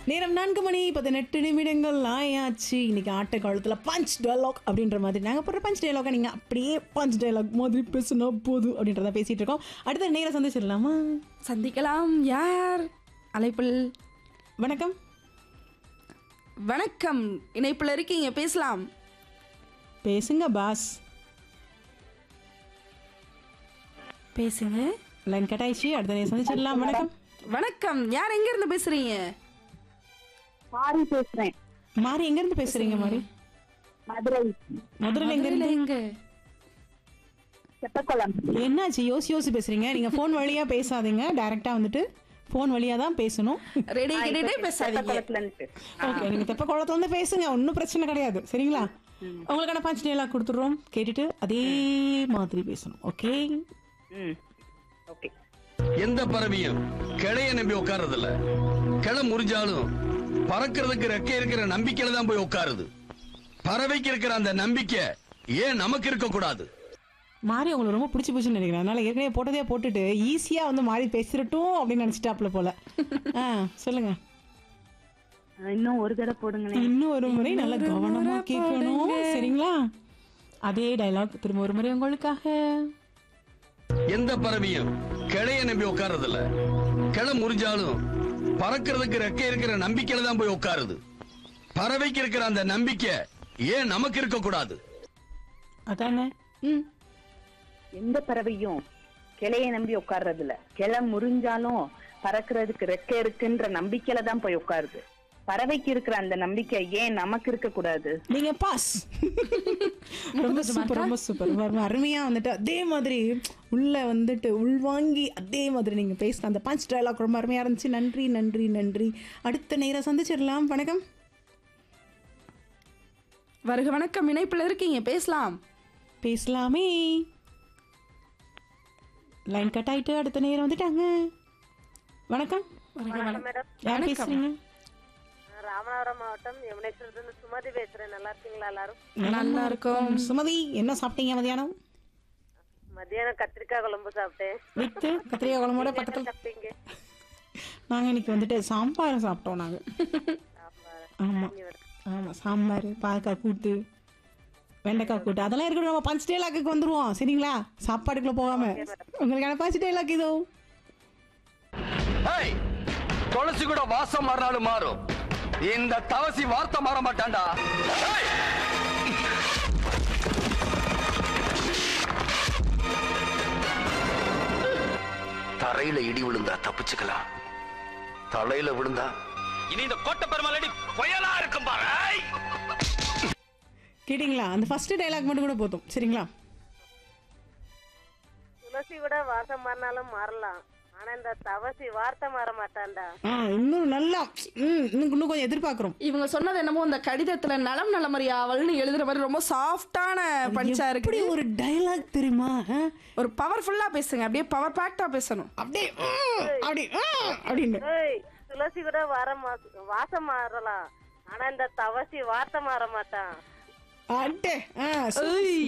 நேரம் நான்கு மணி பதினெட்டு நிமிடங்கள் ஆயாச்சு இன்னைக்கு ஆட்ட காலத்தில் பஞ்ச் டயலாக் அப்படின்ற மாதிரி நாங்கள் போடுற பஞ்ச் டயலாக நீங்கள் அப்படியே பஞ்ச் டயலாக் மாதிரி பேசுனா போதும் அப்படின்றத பேசிட்டு இருக்கோம் அடுத்த நேரம் சந்திச்சிடலாமா சந்திக்கலாம் யார் அழைப்பில் வணக்கம் வணக்கம் இணைப்பில் இருக்கீங்க பேசலாம் பேசுங்க பாஸ் பேசுங்க லைன் கட்டாயிச்சு அடுத்த நேரம் சந்திச்சிடலாம் வணக்கம் வணக்கம் யார் எங்க இருந்து பேசுறீங்க மாறி பேசுறேன் மாறி எங்கேருந்து பேசுறீங்க மாறி மதுரை மதுரையில் எங்கேருந்து எங்க செப்பக்குளம் என்னாச்சு யோசி யோசி பேசுறீங்க நீங்கள் ஃபோன் வழியாக பேசாதீங்க டைரெக்டாக வந்துட்டு ஃபோன் வழியாக தான் பேசணும் ரெடி கேட்டுட்டே பேசாதீங்க செப்பக்குளத்துல இருந்து பேசுறேன். ஓகே நீங்க தெப்ப குளத்துல வந்து பேசுங்க ஒன்றும் பிரச்சனை கிடையாது சரிங்களா உங்களுக்கான பஞ்ச் டேலாக் கொடுத்துட்றோம் கேட்டுட்டு அதே மாதிரி பேசணும் ஓகே ம் ஓகே எந்த பறவையும் கிளைய நம்பி உட்கார்றது இல்ல கிளை முறிஞ்சாலும் பறக்கிறதுக்கு ரெக்கை இருக்கிற நம்பிக்கையில தான் போய் உட்காருது பறவைக்கு இருக்கிற அந்த நம்பிக்கை ஏன் நமக்கு இருக்க கூடாது மாறி உங்களுக்கு ரொம்ப பிடிச்சி போச்சுன்னு நினைக்கிறேன் அதனால ஏற்கனவே போட்டதே போட்டுட்டு ஈஸியா வந்து மாறி பேசிடட்டும் அப்படின்னு நினைச்சிட்டாப்ல போல ஆ சொல்லுங்க இன்னும் ஒரு தடவை போடுங்களேன் இன்னும் ஒரு முறை நல்ல கவனமா கேட்கணும் சரிங்களா அதே டயலாக் திரும்ப ஒரு முறை உங்களுக்காக எந்த பறவையும் கிளைய நம்பி உட்கார்றது இல்ல கிளை முறிஞ்சாலும் பறக்கிறதுக்கு ரெக்கை இருக்கிற நம்பிக்கையில தான் போய் உட்காருது பறவைக்கு இருக்கிற அந்த நம்பிக்கை ஏன் நமக்கு இருக்க கூடாது அதானே ம் எந்த பறவையும் கிளைய நம்பி உட்கார்றது இல்ல கிளை முறிஞ்சாலும் பறக்கிறதுக்கு ரெக்கை இருக்குன்ற நம்பிக்கையில தான் போய் உட்காருது பறவைக்கு இருக்கிற அந்த நம்பிக்கை ஏன் நமக்கு இருக்க கூடாது நீங்க பாஸ் ரொம்ப சூப்பர் ரொம்ப சூப்பர் ரொம்ப அருமையா வந்துட்டு அதே மாதிரி உள்ள வந்துட்டு உள்வாங்கி அதே மாதிரி நீங்க பேசின அந்த பஞ்ச் டயலாக் ரொம்ப அருமையா இருந்துச்சு நன்றி நன்றி நன்றி அடுத்த நேரம் சந்திச்சிடலாம் வணக்கம் வருக வணக்கம் இணைப்பில் இருக்கீங்க பேசலாம் பேசலாமே லைன் கட் ஆயிட்டு அடுத்த நேரம் வந்துட்டாங்க வணக்கம் யார் பேசுறீங்க ராமநாதபுரம் மாவட்டம் யமுனேஸ்வரத்துல சுமதி பேசுறேன் நல்லா இருக்கீங்களா எல்லாரும் நல்லா இருக்கும் சுமதி என்ன சாப்பிட்டீங்க மதியானம் மத்தியானம் கத்திரிக்காய் குழம்பு சாப்பிட்டேன் வித்து கத்திரிக்காய் குழம்போட பக்கத்துல சாப்பிட்டீங்க நாங்க இன்னைக்கு வந்துட்டு சாம்பார் சாப்பிட்டோம் நாங்க ஆமா ஆமா சாம்பார் பாலக்காய் கூட்டு வெண்டைக்காய் கூட்டு அதெல்லாம் இருக்கட்டும் நம்ம பஞ்ச் டேலாக்கு வந்துருவோம் சரிங்களா சாப்பாடுக்குள்ள போகாம உங்களுக்கான பஞ்ச் டேலாக் இதோ ஏய், துளசி கூட வாசம் மாறினாலும் மாறும் இந்த தவசி வார்த்தை மாற மாட்டான்டா ஏய்! தரையில இடி விழுந்தா தப்பிச்சுக்கலாம் தலையில விழுந்தா இனி இந்த கோட்டை பெருமாளடி புயலா இருக்கும் பாரு ஏய்! கேட்டிங்களா அந்த ஃபர்ஸ்ட் டைலாக் மட்டும் கூட போதும் சரிங்களா துளசி கூட வாசம் மாறினாலும் மாறலாம் ஆனா இந்த தவசி வார்த்தை மாற மாட்டான்டா ஆ இன்னும் நல்லா ம் இன்னும் இன்னும் கொஞ்சம் எதிர்பார்க்குறோம் இவங்க சொன்னது என்னமோ இந்த கடிதத்துல நலம் நலமறி அவள்னு எழுதுற மாதிரி ரொம்ப சாஃப்டான பஞ்சா எப்படி இருக்கு ஒரு டைலாக் தெரியுமா ஆ? ஒரு பவர்ஃபுல்லா பேசுங்க அப்படியே பவர் பேக்டா பேசணும் அப்படியே ம், அப்படி ம், அப்படின்னு ஏய் துளசி கூட வர வாசம் மாறலாம் ஆனா இந்த தவசி வார்த்தை மாற மாட்டான் அட்டே ஆ ஏய்.